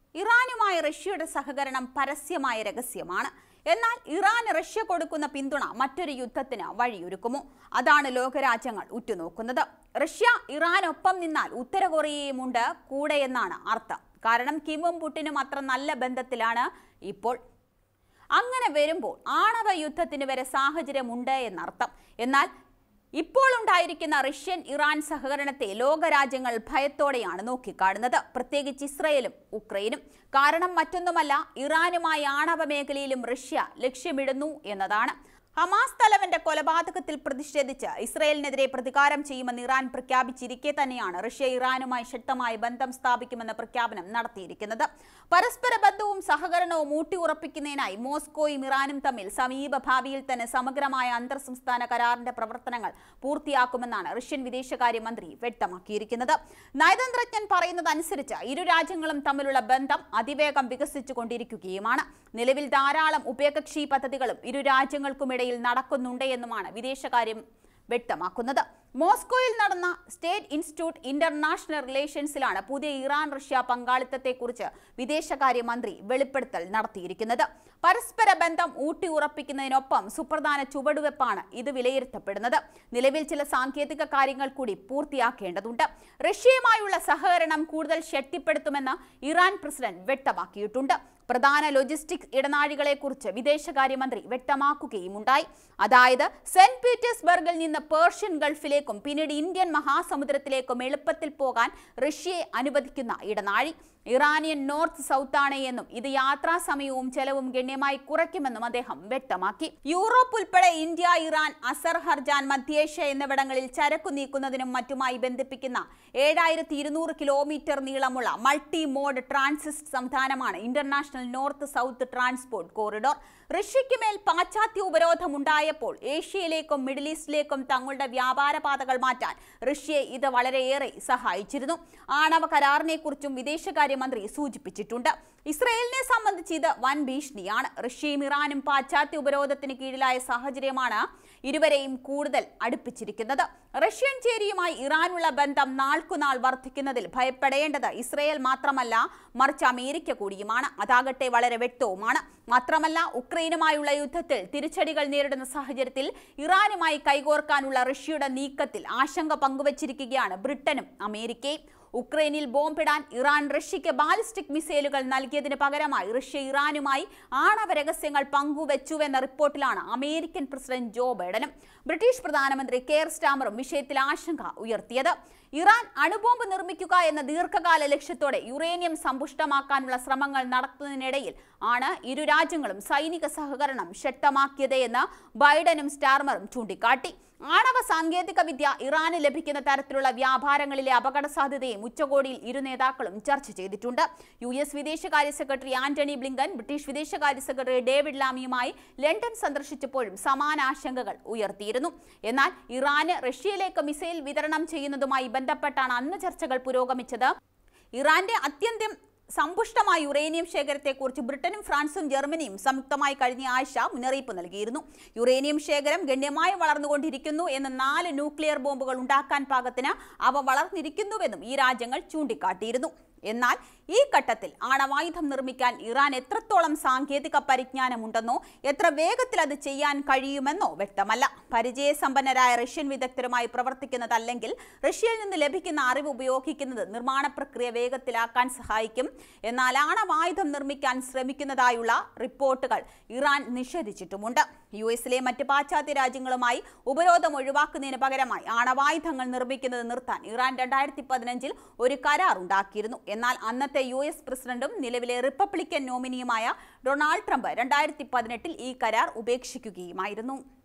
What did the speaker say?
ഇറാനുമായി റഷ്യയുടെ സഹകരണം പരസ്യമായ രഹസ്യമാണ് എന്നാൽ ഇറാൻ റഷ്യ കൊടുക്കുന്ന പിന്തുണ മറ്റൊരു യുദ്ധത്തിന് വഴിയൊരുക്കുമോ അതാണ് ലോകരാജ്യങ്ങൾ ഉറ്റുനോക്കുന്നത് റഷ്യ ഇറാനൊപ്പം നിന്നാൽ ഉത്തര കൊറിയയുമുണ്ട് കൂടെ എന്നാണ് അർത്ഥം കാരണം കിമും പുട്ടിനും അത്ര നല്ല ബന്ധത്തിലാണ് ഇപ്പോൾ അങ്ങനെ വരുമ്പോൾ ആണവ യുദ്ധത്തിന് വരെ സാഹചര്യമുണ്ട് എന്നർത്ഥം എന്നാൽ ഇപ്പോൾ ഉണ്ടായിരിക്കുന്ന റഷ്യൻ ഇറാൻ സഹകരണത്തെ ലോകരാജ്യങ്ങൾ ഭയത്തോടെയാണ് നോക്കിക്കാണുന്നത് പ്രത്യേകിച്ച് ഇസ്രയേലും ഉക്രൈനും കാരണം മറ്റൊന്നുമല്ല ഇറാനുമായി ആണവ മേഖലയിലും റഷ്യ ലക്ഷ്യമിടുന്നു എന്നതാണ് ഹമാസ് തലവന്റെ കൊലപാതകത്തിൽ പ്രതിഷേധിച്ച് ഇസ്രയേലിനെതിരെ പ്രതികാരം ചെയ്യുമെന്ന് ഇറാൻ പ്രഖ്യാപിച്ചിരിക്കെ തന്നെയാണ് റഷ്യ ഇറാനുമായി ശക്തമായ ബന്ധം സ്ഥാപിക്കുമെന്ന പ്രഖ്യാപനം നടത്തിയിരിക്കുന്നത് പരസ്പര ബന്ധവും സഹകരണവും ഊട്ടിയുറപ്പിക്കുന്നതിനായി മോസ്കോയും ഇറാനും തമ്മിൽ സമീപ ഭാവിയിൽ തന്നെ സമഗ്രമായ അന്തർ സംസ്ഥാന കരാറിന്റെ പ്രവർത്തനങ്ങൾ പൂർത്തിയാക്കുമെന്നാണ് റഷ്യൻ വിദേശകാര്യമന്ത്രി വ്യക്തമാക്കിയിരിക്കുന്നത് നയതന്ത്രജ്ഞൻ പറയുന്നത് അനുസരിച്ച് ഇരു രാജ്യങ്ങളും തമ്മിലുള്ള ബന്ധം അതിവേഗം വികസിച്ചു കൊണ്ടിരിക്കുകയുമാണ് നിലവിൽ ധാരാളം ഉഭയകക്ഷി പദ്ധതികളും ഇരു രാജ്യങ്ങൾക്കുമിടയിൽ നടക്കുന്നുണ്ട് എന്നുമാണ് വിദേശകാര്യം വ്യക്തമാക്കുന്നത് മോസ്കോയിൽ നടന്ന സ്റ്റേറ്റ് ഇൻസ്റ്റിറ്റ്യൂട്ട് ഇന്റർനാഷണൽ റിലേഷൻസിലാണ് പുതിയ ഇറാൻ റഷ്യ പങ്കാളിത്തത്തെക്കുറിച്ച് വിദേശകാര്യമന്ത്രി വെളിപ്പെടുത്തൽ നടത്തിയിരിക്കുന്നത് പരസ്പര ബന്ധം ഊട്ടിയുറപ്പിക്കുന്നതിനൊപ്പം സുപ്രധാന ചുവടുവെപ്പാണ് ഇത് വിലയിരുത്തപ്പെടുന്നത് നിലവിൽ ചില സാങ്കേതിക കാര്യങ്ങൾ കൂടി പൂർത്തിയാക്കേണ്ടതുണ്ട് റഷ്യയുമായുള്ള സഹകരണം കൂടുതൽ ശക്തിപ്പെടുത്തുമെന്ന് ഇറാൻ പ്രസിഡന്റ് വ്യക്തമാക്കിയിട്ടുണ്ട് പ്രധാന ലോജിസ്റ്റിക്സ് ഇടനാഴികളെക്കുറിച്ച് വിദേശകാര്യമന്ത്രി വ്യക്തമാക്കുകയുമുണ്ടായി അതായത് സെന്റ് പീറ്റേഴ്സ്ബർഗിൽ നിന്ന് പേർഷ്യൻ ഗൾഫിലേക്കും പിന്നീട് ഇന്ത്യൻ മഹാസമുദ്രത്തിലേക്കും എളുപ്പത്തിൽ പോകാൻ റഷ്യയെ അനുവദിക്കുന്ന ഇടനാഴി ഇറാനിയൻ നോർത്ത് സൗത്ത് ആണ് എന്നും ഇത് യാത്രാ സമയവും ചെലവും ഗണ്യമായി കുറയ്ക്കുമെന്നും അദ്ദേഹം വ്യക്തമാക്കി യൂറോപ്പ് ഉൾപ്പെടെ ഇന്ത്യ ഇറാൻ അസർഹർജാൻ മധ്യേഷ്യ എന്നിവിടങ്ങളിൽ ചരക്കു നീക്കുന്നതിനും മറ്റുമായി ബന്ധിപ്പിക്കുന്ന ഏഴായിരത്തി ഇരുന്നൂറ് കിലോമീറ്റർ നീളമുള്ള മൾട്ടി മോഡ് ട്രാൻസിസ്റ്റ് സംവിധാനമാണ് international north south transport corridor റഷ്യയ്ക്ക് മേൽ പാശ്ചാത്യ ഉപരോധം ഉണ്ടായപ്പോൾ ഏഷ്യയിലേക്കും മിഡിൽ ഈസ്റ്റിലേക്കും തങ്ങളുടെ വ്യാപാര പാതകൾ മാറ്റാൻ റഷ്യയെ ഇത് വളരെയേറെ സഹായിച്ചിരുന്നു ആണവ കരാറിനെ കുറിച്ചും വിദേശകാര്യമന്ത്രി സൂചിപ്പിച്ചിട്ടുണ്ട് ഇസ്രയേലിനെ സംബന്ധിച്ച് ഇത് വൻ ഭീഷണിയാണ് റഷ്യയും ഇറാനും പാശ്ചാത്യ ഉപരോധത്തിന് കീഴിലായ സാഹചര്യമാണ് ഇരുവരെയും കൂടുതൽ അടുപ്പിച്ചിരിക്കുന്നത് റഷ്യൻ ചേരിയുമായി ഇറാനുള്ള ബന്ധം നാൾക്കുനാൾ വർദ്ധിക്കുന്നതിൽ ഭയപ്പെടേണ്ടത് ഇസ്രയേൽ മാത്രമല്ല മറിച്ച് അമേരിക്ക കൂടിയുമാണ് അതാകട്ടെ വളരെ വ്യക്തവുമാണ് മാത്രമല്ല ഉക്രൈനുമായുള്ള യുദ്ധത്തിൽ തിരിച്ചടികൾ നേരിടുന്ന സാഹചര്യത്തിൽ ഇറാനുമായി കൈകോർക്കാനുള്ള റഷ്യയുടെ നീക്കത്തിൽ ആശങ്ക പങ്കുവച്ചിരിക്കുകയാണ് ബ്രിട്ടനും അമേരിക്കയും ഉക്രൈനിൽ ബോംബിടാൻ ഇറാൻ റഷ്യയ്ക്ക് ബാലിസ്റ്റിക് മിസൈലുകൾ നൽകിയതിന് പകരമായി റഷ്യ ഇറാനുമായി ആണവ രഹസ്യങ്ങൾ പങ്കുവച്ചുവെന്ന റിപ്പോർട്ടിലാണ് അമേരിക്കൻ പ്രസിഡന്റ് ജോ ബൈഡനും ബ്രിട്ടീഷ് പ്രധാനമന്ത്രി കെയർ സ്റ്റാമറും വിഷയത്തിൽ ആശങ്ക ഉയർത്തിയത് ഇറാൻ അണുബോംബ് നിർമ്മിക്കുക എന്ന ദീർഘകാല ലക്ഷ്യത്തോടെ യുറേനിയം സമ്പുഷ്ടമാക്കാനുള്ള ശ്രമങ്ങൾ നടത്തുന്നതിനിടയിൽ ആണ് ഇരു രാജ്യങ്ങളും സൈനിക സഹകരണം ശക്തമാക്കിയത് എന്ന് ബൈഡനും സ്റ്റാർമറും ചൂണ്ടിക്കാട്ടി ആണവ സാങ്കേതിക വിദ്യ ഇറാന് ലഭിക്കുന്ന തരത്തിലുള്ള വ്യാപാരങ്ങളിലെ അപകട സാധ്യതയും ഉച്ചകോടിയിൽ ഇരു നേതാക്കളും ചർച്ച ചെയ്തിട്ടുണ്ട് യു എസ് വിദേശകാര്യ സെക്രട്ടറി ആന്റണി ബ്ലിങ്കൻ ബ്രിട്ടീഷ് വിദേശകാര്യ സെക്രട്ടറി ഡേവിഡ് ലാമിയുമായി ലണ്ടൻ സന്ദർശിച്ചപ്പോഴും സമാന ആശങ്കകൾ ഉയർത്തിയിരുന്നു എന്നാൽ ഇറാന് റഷ്യയിലേക്ക് മിസൈൽ വിതരണം ചെയ്യുന്നതുമായി ബന്ധപ്പെട്ടാണ് അന്ന് ചർച്ചകൾ പുരോഗമിച്ചത് ഇറാന്റെ അത്യന്തം സമ്പുഷ്ടമായ യുറേനിയം ശേഖരത്തെക്കുറിച്ച് ബ്രിട്ടനും ഫ്രാൻസും ജർമ്മനിയും സംയുക്തമായി കഴിഞ്ഞ ആഴ്ച മുന്നറിയിപ്പ് നൽകിയിരുന്നു യുറേനിയം ശേഖരം ഗണ്യമായി വളർന്നുകൊണ്ടിരിക്കുന്നു എന്ന് നാല് ന്യൂക്ലിയർ ബോംബുകൾ ഉണ്ടാക്കാൻ പാകത്തിന് അവ വളർന്നിരിക്കുന്നുവെന്നും ഈ രാജ്യങ്ങൾ ചൂണ്ടിക്കാട്ടിയിരുന്നു എന്നാൽ ഈ ഘട്ടത്തിൽ ആണവായുധം നിർമ്മിക്കാൻ ഇറാൻ എത്രത്തോളം സാങ്കേതിക പരിജ്ഞാനമുണ്ടെന്നോ എത്ര വേഗത്തിൽ അത് ചെയ്യാൻ കഴിയുമെന്നോ വ്യക്തമല്ല പരിചയസമ്പന്നരായ റഷ്യൻ വിദഗ്ധരുമായി പ്രവർത്തിക്കുന്നതല്ലെങ്കിൽ റഷ്യയിൽ നിന്ന് ലഭിക്കുന്ന അറിവ് ഉപയോഗിക്കുന്നത് നിർമ്മാണ പ്രക്രിയ വേഗത്തിലാക്കാൻ സഹായിക്കും എന്നാൽ ആണവായുധം നിർമ്മിക്കാൻ ശ്രമിക്കുന്നതായുള്ള റിപ്പോർട്ടുകൾ ഇറാൻ നിഷേധിച്ചിട്ടുമുണ്ട് യു എസിലെ മറ്റ് പാശ്ചാത്യ രാജ്യങ്ങളുമായി ഉപരോധം ഒഴിവാക്കുന്നതിന് പകരമായി ആണവായുധങ്ങൾ നിർമ്മിക്കുന്നത് നിർത്താൻ ഇറാൻ രണ്ടായിരത്തി പതിനഞ്ചിൽ ഒരു കരാർ ഉണ്ടാക്കിയിരുന്നു എന്നാൽ അന്നത്തെ യു എസ് പ്രസിഡന്റും നിലവിലെ റിപ്പബ്ലിക്കൻ നോമിനിയുമായ ഡൊണാൾഡ് ട്രംപ് രണ്ടായിരത്തി പതിനെട്ടിൽ ഈ കരാർ ഉപേക്ഷിക്കുകയുമായിരുന്നു